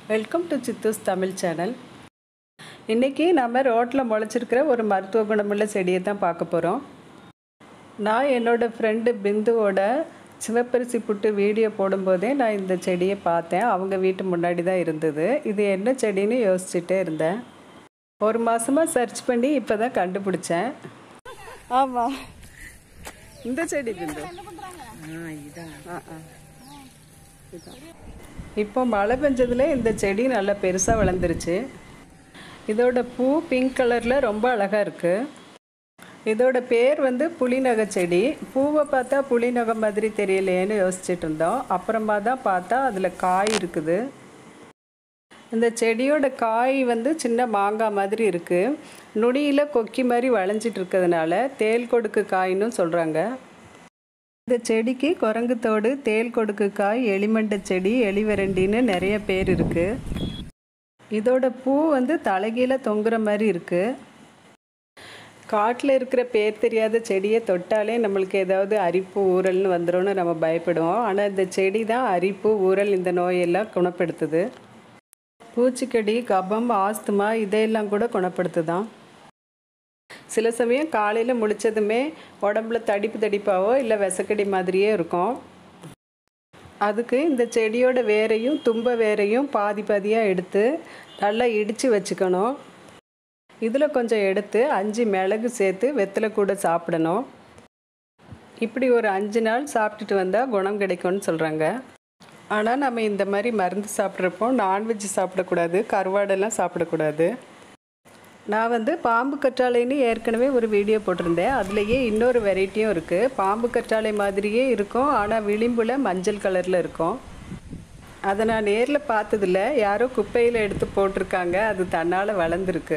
Welcome to Chithu's Tamil channel இன்றைக்கி நம்ம ரோட்டில் முளைச்சிருக்கிற ஒரு மருத்துவ குணமுள்ள செடியை தான் பார்க்க போகிறோம் நான் என்னோடய ஃப்ரெண்டு பிந்துவோட சிவப்பரிசி புட்டு வீடியோ போடும்போதே நான் இந்த செடியை பார்த்தேன் அவங்க வீட்டு முன்னாடி தான் இருந்தது இது என்ன செடின்னு யோசிச்சுட்டே இருந்தேன் ஒரு மாதமாக சர்ச் பண்ணி இப்போ தான் கண்டுபிடிச்சேன் ஆமாம் இந்த செடி பிந்து ஆ ஆ இதான். இப்போ மழை பெஞ்சதுல இந்த செடி நல்லா பெருசாக வளர்ந்துருச்சு இதோட பூ பிங்க் கலரில் ரொம்ப அழகாக இருக்குது இதோட பேர் வந்து புளிநகை செடி பூவை பார்த்தா புளிநகை மாதிரி தெரியலையேன்னு யோசிச்சுட்டு இருந்தோம் அப்புறமா தான் பார்த்தா அதில் காய் இருக்குது இந்த செடியோட காய் வந்து சின்ன மாங்காய் மாதிரி இருக்குது நுனியில் கொக்கி மாதிரி வளைஞ்சிட்டு இருக்கிறதுனால தேல் கொடுக்கு காயின்னு சொல்கிறாங்க இந்த செடிக்கு குரங்குத்தோடு தேல் கொடுக்கு காய் எலிமண்டை செடி எலிவரண்டின்னு நிறைய பேர் இருக்குது இதோட பூ வந்து தலைகீழ தொங்குற மாதிரி இருக்குது காட்டில் இருக்கிற பேர் தெரியாத செடியை தொட்டாலே நம்மளுக்கு ஏதாவது அரிப்பு ஊறல்னு வந்துடும்னு நம்ம பயப்படுவோம் ஆனால் இந்த செடி தான் அரிப்பு ஊறல் இந்த நோயெல்லாம் குணப்படுத்துது பூச்சிக்கடி கபம் ஆஸ்துமா இதையெல்லாம் கூட குணப்படுத்துதான் சில சமயம் காலையில் முழிச்சதுமே உடம்புல தடிப்பு தடிப்பாவோ இல்லை விசக்கடி மாதிரியே இருக்கும் அதுக்கு இந்த செடியோட வேரையும் தும்ப வேரையும் பாதி பாதியாக எடுத்து நல்லா இடித்து வச்சுக்கணும் இதில் கொஞ்சம் எடுத்து அஞ்சு மிளகு சேர்த்து வெத்தலை கூட சாப்பிடணும் இப்படி ஒரு அஞ்சு நாள் சாப்பிட்டுட்டு வந்தால் குணம் கிடைக்கும்னு சொல்கிறாங்க ஆனால் நம்ம இந்த மாதிரி மருந்து சாப்பிட்றப்போ நான்வெஜ் சாப்பிடக்கூடாது கருவாடெல்லாம் சாப்பிடக்கூடாது நான் வந்து பாம்பு கற்றாழைன்னு ஏற்கனவே ஒரு வீடியோ போட்டிருந்தேன் அதுலேயே இன்னொரு வெரைட்டியும் இருக்குது பாம்பு கற்றாழை மாதிரியே இருக்கும் ஆனால் விளிம்பில் மஞ்சள் கலரில் இருக்கும் அதை நான் நேரில் பார்த்ததில்ல யாரோ குப்பையில் எடுத்து போட்டிருக்காங்க அது தன்னால் வளர்ந்துருக்கு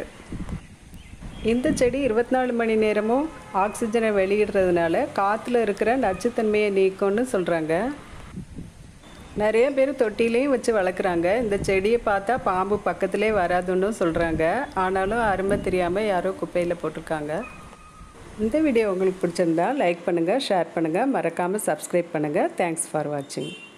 இந்த செடி இருபத்தி நாலு மணி நேரமும் ஆக்சிஜனை வெளியிடுறதுனால காற்றுல இருக்கிற நச்சுத்தன்மையை நீக்கும்னு சொல்கிறாங்க நிறைய பேர் தொட்டிலையும் வச்சு வளர்க்குறாங்க இந்த செடியை பார்த்தா பாம்பு பக்கத்திலே வராதுன்னு சொல்கிறாங்க ஆனாலும் அருமை தெரியாமல் யாரோ குப்பையில் போட்டிருக்காங்க இந்த வீடியோ உங்களுக்கு பிடிச்சிருந்தா லைக் பண்ணுங்கள் ஷேர் பண்ணுங்கள் மறக்காமல் சப்ஸ்கிரைப் பண்ணுங்கள் தேங்க்ஸ் ஃபார் வாட்சிங்